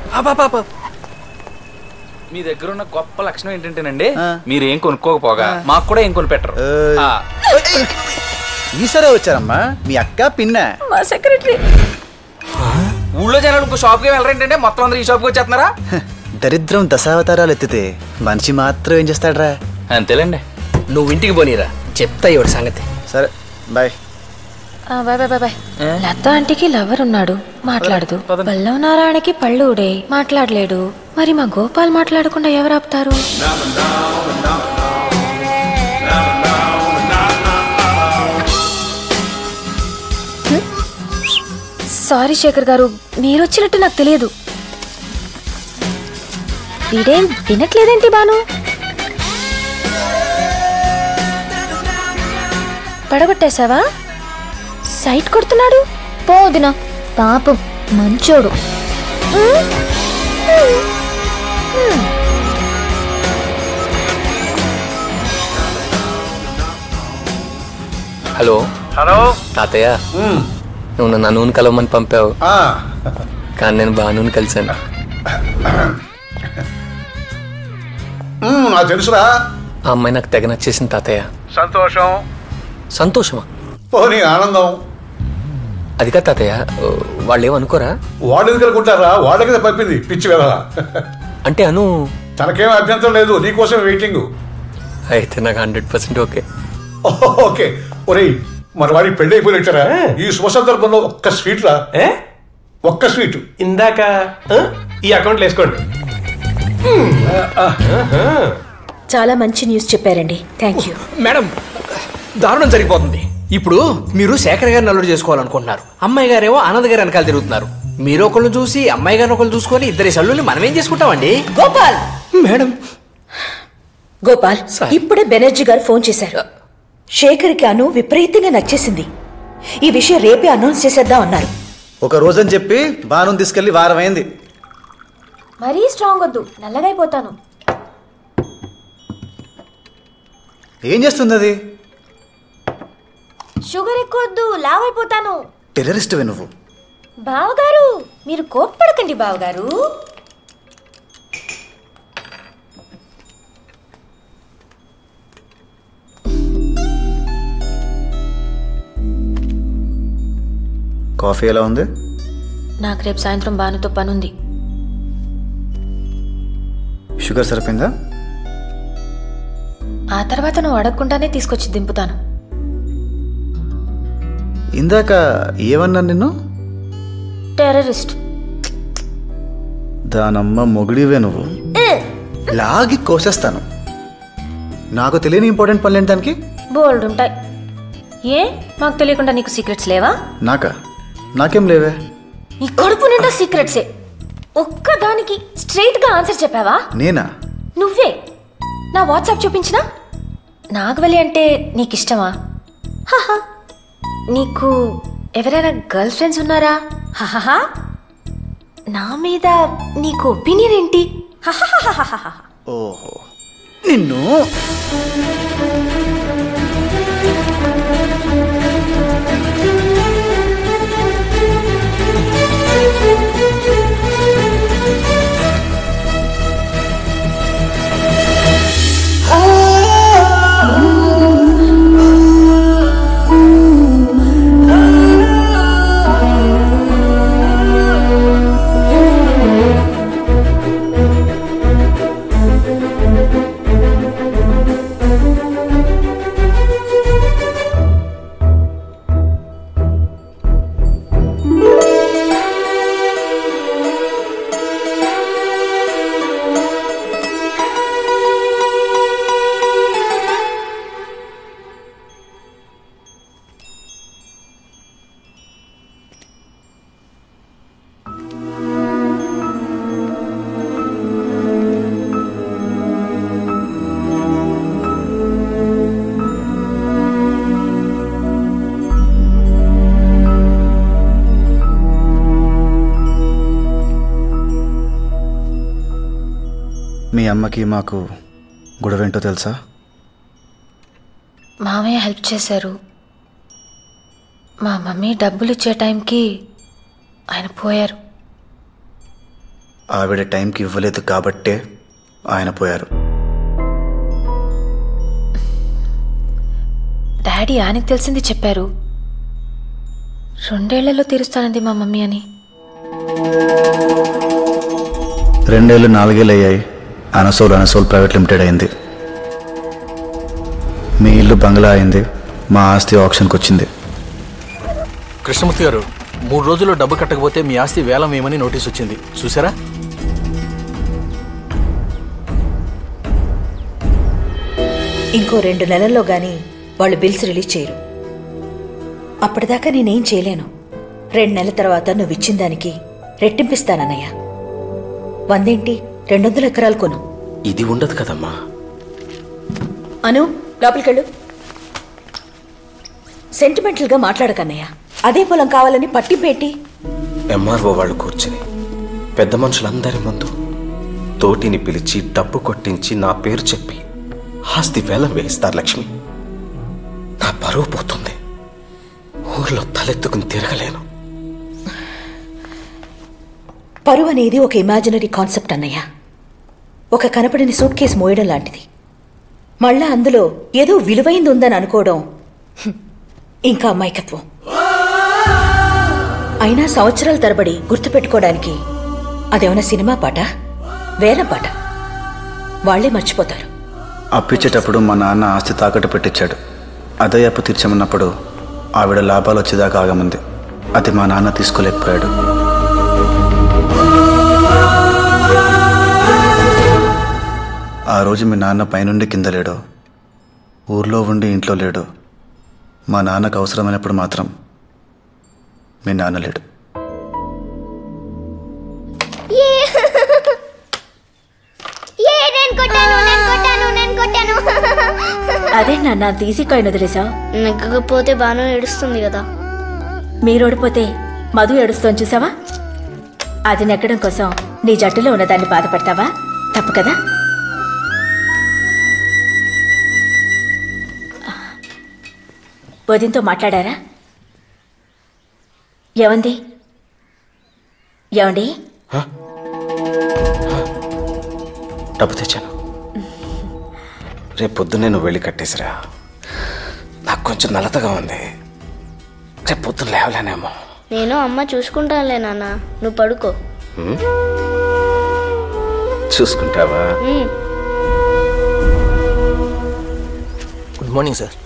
అబ్బా మీ దగ్గర ఉన్న గొప్ప లక్షణం ఏంటంటేనండి ఆ. మీరు ఏం కొనుక్కోకపోగా మాకు కూడా ఏం కొనిపెట్టరు ఏయ్. ఆ, ఈసారే వచ్చారమ్మా మీ అక్క పిన్న మా సెక్రటరీ ఊళ్ళో జనాలు ఇంకో షాప్కి వెళ్ళరేంటంటే మొత్తం అందరూ ఈ షాప్కి వచ్చేస్తున్నారా దరిద్రం దశావతారాలు ఎత్తితే మనిషి మాత్రం ఏం చేస్తాడ్రా అంతేలేండి నువ్వు ఇంటికి పోనీరా చెప్తా ఇవాడు సంగతి సరే bye bye bye bye bye Latha ఆంటీకి లవర్ ఉన్నాడు మాట్లాడదు పదండి. పల్లవ నారాయణకి పళ్ళు ఊడే మాట్లాడలేడు మరి మా గోపాల్ మాట్లాడకుండా ఎవరు ఆపుతారు సారీ శేఖర్ గారు మీరు వచ్చినట్టు నాకు తెలియదు వీడేం వినట్లేదేంటి బాను పడగొట్టేశావా సైట్ కొడుతున్నాడు పోదిన పాపం మంచోడు హలో హలో తాతయ్య నువ్వు నన్ను నూనె కలవమని పంపావు కానీ నేను బాను కలిశాను నాకు తెలుసురా ఆ అమ్మాయి నాకు తెగ నచ్చేసింది తాతయ్య సంతోషం సంతోషమా పోనీ ఆనందం అది కాదు తాతయ్య వాళ్ళు ఏమనుకోరా వాడు ఎందుకు అనుకుంటారా వాళ్ళ కదా పంపింది పిచ్చి వెళ్ళ అంటే అను తనకేం అభ్యంతరం లేదు నీకోసం వెయిటింగ్ అయితే నాకు హండ్రెడ్ పర్సెంట్ ఓకే ఓకే ఒరేయ్ మన వాడి పెళ్ళి అయిపోయినట్టారా ఈ శుభ సందర్భంలో ఒక్క స్వీట్ రా ఏ? ఒక్క స్వీట్ ఇందాక ఆ? ఈ అకౌంట్లో వేసుకోండి చాలా మంచి న్యూస్ చెప్పారండి థ్యాంక్ యూ మేడం దారుణం జరిగిపోతుంది ఇప్పుడు మీరు శేఖర్ గారిని అల్లుడు చేసుకోవాలనుకుంటున్నారు అమ్మాయి గారేమో ఆనంద్ గారి వెనకాల తిరుగుతున్నారు మీరు ఒకళ్ళు చూసి అమ్మాయి గారిని ఒకళ్ళు చూసుకొని ఇద్దరి సల్లుల్ని మనం ఏం చేసుకుంటామండి గోపాల్ మేడం గోపాల్ సార్. ఇప్పుడే బెనర్జీ గారు ఫోన్ చేశారు శేఖర్కి అను విపరీతంగా నచ్చేసింది ఈ విషయం రేపే అనౌన్స్ చేసేద్దాం అన్నారు ఒక రోజని చెప్పి బాను తీసుకెళ్లి వారం అయింది మరీ స్ట్రాంగ్ వద్దు నల్లగైపోతాను ఏం చేస్తుంది అది షుగర్ ఎక్కువ వద్దు లావ్ అయిపోతాను టెర్రరిస్ట్వే నువ్వు బావగారు మీరు కోప్పడకండి బావగారు కాఫీ ఎలా ఉంది నాకు రేపు సాయంత్రం బానుతో పనుంది షుగర్ సరిపోయిందా ఆ తర్వాత నువ్వు అడగకుండానే తీసుకొచ్చి దింపుతాను ఇందాక ఏమన్నా నిన్ను టెర్రరిస్ట్ దానమ్మ మొగుడివే నువ్వు లాగి కోసేస్తాను నాకు తెలియని ఇంపార్టెంట్ పనులు ఏంటి దానికి బోల్డ్ ఉంటాయి ఏ మాకు తెలియకుండా నీకు సీక్రెట్స్ లేవా నాకా నాకేం లేవే నీ కడుపు నిండా సీక్రెట్సే ఒక్కదానికి స్ట్రైట్ గా ఆన్సర్ చెప్పావా నేనా నువ్వే నా వాట్సాప్ చూపించినా నాగవలి అంటే నీకు ఇష్టమా హహ. నీకు ఎవరైనా గర్ల్ ఫ్రెండ్స్ ఉన్నారా హహహ. నా మీద నీకు ఒపీనియన్ ఏంటి హహహహహహ. ఓహో నిన్ను మీ అమ్మకి మాకు గొడవేంటో తెలుసా మామయ్య హెల్ప్ చేశారు మా మమ్మీ డబ్బులు ఇచ్చే టైంకి ఆయన పోయారు ఆవిడ టైంకి ఇవ్వలేదు కాబట్టే ఆయన పోయారు డాడీ ఆయనకు తెలిసింది చెప్పారు రెండేళ్లలో తీరుస్తానంది మా మమ్మీ అని రెండేళ్ళు నాలుగేళ్ళు అయ్యాయి అనసోల్ అనసోల్ ప్రైవేట్ లిమిటెడ్ అయింది మీ ఇల్లు బంగ్లా అయింది మా ఆస్తి ఆప్షన్కి వచ్చింది కృష్ణమూర్తి గారు మూడు రోజుల్లో డబ్బు కట్టకపోతే మీ ఆస్తి వేలం వేయమని నోటీస్ వచ్చింది చూసారా ఇంకో రెండు నెలల్లో గాని వాళ్ళు బిల్స్ రిలీజ్ చేయరు అప్పటిదాకా నేనేం చేయలేను రెండు నెలల తర్వాత నువ్వు ఇచ్చిన దానికి రెట్టింపిస్తానన్నయ్య వందేంటి రెండు వందల ఎకరాలు కొను ఇది ఉండదు కదమ్మా అను లోపలికెళ్ళు సెంటిమెంటల్గా మాట్లాడకన్నయ్య అదే పొలం కావాలని పట్టింపేటి ఎంఆర్ఓ వాళ్ళు కూర్చుని పెద్ద మనుషులందరి ముందు తోటిని పిలిచి డబ్బు కొట్టించి నా పేరు చెప్పి ఆస్తి వేలం వేయిస్తారు లక్ష్మి నా పరువు పోతుంది ఊర్లో తలెత్తుకుని తిరగలేను పరువు అనేది ఒక ఇమాజినరీ కాన్సెప్ట్ అన్నయ్య ఒక కనపడని సూట్ కేసు మోయడం లాంటిది మళ్ళా అందులో ఏదో విలువైంది ఉందని అనుకోవడం హ్మ్, ఇంకా అమాయకత్వం అయినా సంవత్సరాల తరబడి గుర్తుపెట్టుకోవడానికి అదేమైనా సినిమా పాట వేల పాట వాళ్లే మర్చిపోతారు అప్పిచ్చేటప్పుడు మా నాన్న ఆస్తి తాకట్టు పెట్టించాడు అదే అప్పు తీర్చమన్నప్పుడు ఆవిడ లాభాలు వచ్చేదాకా ఆగమంది అది మా నాన్న తీసుకోలేకపోయాడు ఆ రోజు మీ నాన్న పైనుండి కింద లేడు ఊర్లో ఉండి ఇంట్లో లేడు మా నాన్నకు అవసరమైనప్పుడు మాత్రం మీ నాన్న లేడు ఏ నేను కొట్టాను నేను కొట్టాను నేను కొట్టాను అదే నాన్న తీసి కాయిన్ వదిలేసా నెగ్గకపోతే బాను ఏడుస్తుంది కదా మీరు ఓడిపోతే మధు ఏడుస్తోని చూసావా అది నెగ్గడం కోసం నీ జట్టులో ఉన్నదాన్ని బాధపడతావా తప్పు కదా వదినతో మాట్లాడారా ఏమంది ఏమండి డబ్బు తెచ్చాను రేపు పొద్దున్నే నువ్వు వెళ్ళి కట్టేసిరా నాకు కొంచెం నలతగా ఉంది రేపు పొద్దున్న లేవలేనేమో నేను అమ్మ చూసుకుంటానులే నాన్న నువ్వు పడుకో చూసుకుంటావా ఉమ్. గుడ్ మార్నింగ్ సార్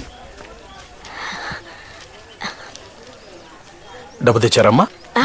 డబ్బు తెచ్చారమ్మా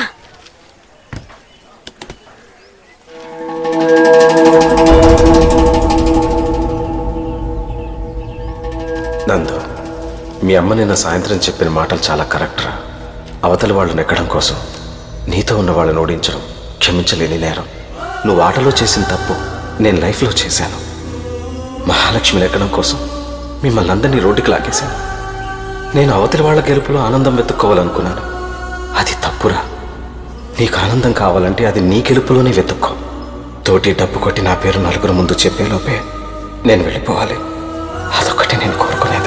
నందు మీ అమ్మ నిన్న సాయంత్రం చెప్పిన మాటలు చాలా కరెక్ట్ రా అవతలి వాళ్ళు నెక్కడం కోసం నీతో ఉన్న వాళ్ళని ఓడించడం క్షమించలేని నేరం నువ్వు ఆటలో చేసిన తప్పు నేను లైఫ్లో చేశాను మహాలక్ష్మి నెక్కడం కోసం మిమ్మల్ని అందరినీ రోడ్డుకి లాగేశాను నేను అవతలి వాళ్ళ గెలుపులో ఆనందం వెతుక్కోవాలనుకున్నాను అది తప్పురా నీకు ఆనందం కావాలంటే అది నీ గెలుపులోనే వెతుక్కో తోటి డబ్బు కొట్టి నా పేరు నలుగురు ముందు చెప్పేలోపే నేను వెళ్ళిపోవాలి అదొక్కటి నేను కోరుకునేది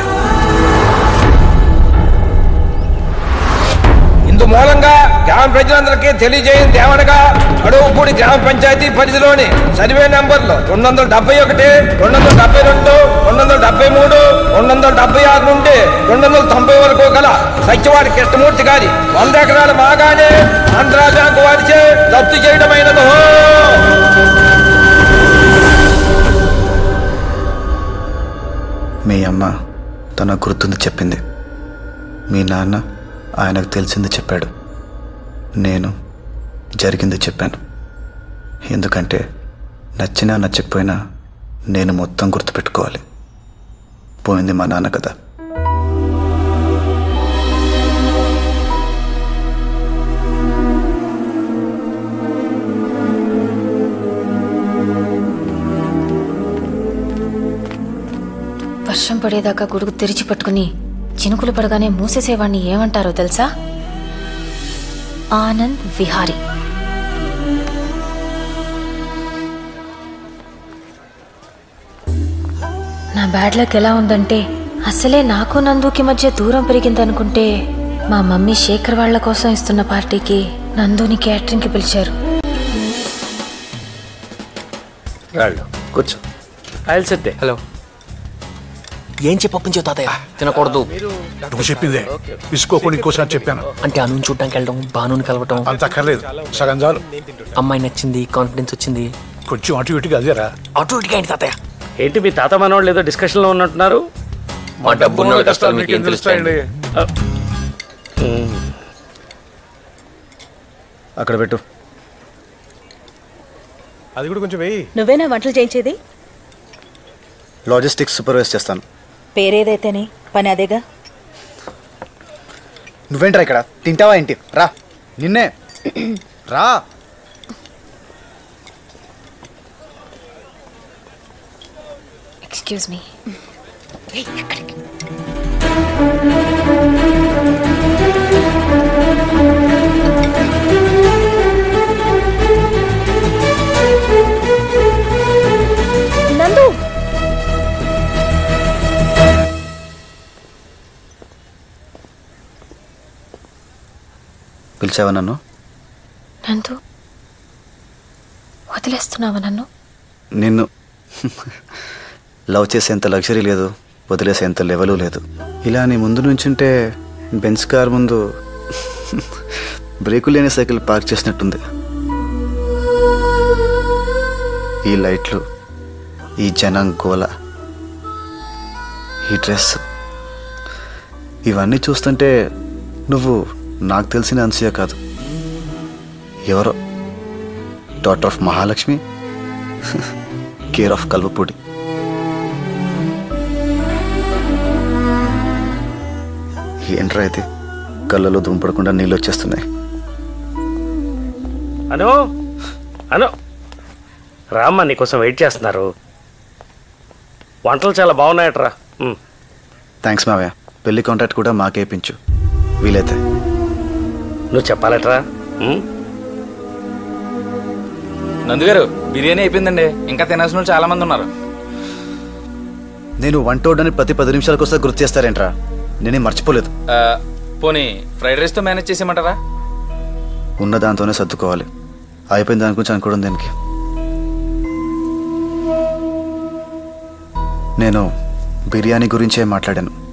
ఇందు మూలంగా గ్రామ ప్రజలందరికీ తెలియజేయింది ఏమనగా అడవుపూడి గ్రామ పంచాయతీ పరిధిలోని సర్వే నంబర్లు రెండు వందల డెబ్బై ఒకటి రెండు వందల డెబ్బై రెండు రెండు వందల డెబ్బై మూడు రెండు వందల డెబ్బై ఆరు నుండి రెండు వందల తొంభై వరకు గల సత్యవాడి కృష్ణమూర్తి గారి వంద ఎకరాల బాగానే ఆంధ్రా బ్యాంకు వారిచే జప్తు చేయడమైనదో మీ అమ్మ తన గుర్తుంది చెప్పింది మీ నాన్న ఆయనకు తెలిసింది చెప్పాడు నేను జరిగింది చెప్పాను ఎందుకంటే నచ్చినా నచ్చకపోయినా నేను మొత్తం గుర్తుపెట్టుకోవాలి పోయింది మా నాన్న కదా వర్షం పడేదాకా గొడుగు తెరిచి పట్టుకుని చినుకులు పడగానే మూసేసేవాడిని ఏమంటారో తెలుసా ఆనంద్ విహారీ నా బ్యాడ్ లక్ ఎలా ఉందంటే అసలే నాకు నందుకి మధ్య దూరం పెరిగిందనుకుంటే మా మమ్మీ శేఖర్ వాళ్ళ కోసం ఇస్తున్న పార్టీకి నందుని క్యాటరింగ్కి పిలిచారు రాళ్ళు కూర్చో ఐల్ సెట్ హలో ఏం చెప్పొప్పించావు తాతయ్య తినకూడదు నువ్వు చెప్పిందే తీసుకోకుండా ఇంకోసారి చెప్పాను అంటే అను చూడడానికి వెళ్ళడం బానుని కలవటం అంత అక్కర్లేదు సగం చాలు అమ్మాయి నచ్చింది కాన్ఫిడెన్స్ వచ్చింది కొంచెం అటు ఇటుగా అదేరా అటు ఇటుగా ఏంటి తాతయ్య ఏంటి మీ తాత మనవాళ్ళు ఏదో డిస్కషన్ లో ఉన్నట్టున్నారు మా డబ్బున్న కష్టాలు మీకేం తెలుస్తాయండి అక్కడ పెట్టు అది కూడా కొంచెం వెయ్యి నువ్వేనా వంటలు చేయించేది లాజిస్టిక్స్ సూపర్వైజ్ చేస్తాను పేరేదైతేనే పని అదేగా నువ్వేంట్రా ఇక్కడ తింటావా ఏంటి రా నిన్నే రా ఎక్స్క్యూజ్ మీ నందు పిలిచావా నన్ను నందు వదిలేస్తున్నావా నన్ను నిన్ను లవ్ చేసేంత లగ్జరీ లేదు వదిలేసేంత లెవెలు లేదు ఇలా నీ ముందు నుంచుంటే బెంచ్ కార్ ముందు బ్రేకు లేని సైకిల్ పార్క్ చేసినట్టుంది ఈ లైట్లు ఈ జనం గోల ఈ డ్రెస్ ఇవన్నీ చూస్తుంటే నువ్వు నాకు తెలిసిన అన్సూయ కాదు ఎవరో daughter of Mahalakshmi care of Kalvapudi ఏంట్రా అయితే కళ్ళలో దుంపడకుండా నీళ్ళు వచ్చేస్తున్నాయి అను అను రామ్మ నీకోసం వెయిట్ చేస్తున్నారు వంటలు చాలా బాగున్నాయట్రా ఉమ్. థ్యాంక్స్ మావయ్య పెళ్లి కాంట్రాక్ట్ కూడా మాకే ఇప్పించు వీలైతే నువ్వు చెప్పాలట్రా ఉమ్? నందుగారు బిర్యానీ అయిపోయిందండి ఇంకా తినాల్సిన వాళ్ళు చాలా మంది ఉన్నారు నేను వంట వండని ప్రతి పది నిమిషాలకు వస్తే గుర్తు చేస్తారేంట్రా నేనే మర్చిపోలేదు ఆ, పోనీ ఫ్రైడ్ రైస్తో మేనేజ్ చేసేయమంటారా ఉన్న దాంతోనే సర్దుకోవాలి అయిపోయిన దాని గురించి అనుకోవడం దేనికి నేను బిర్యానీ గురించే మాట్లాడాను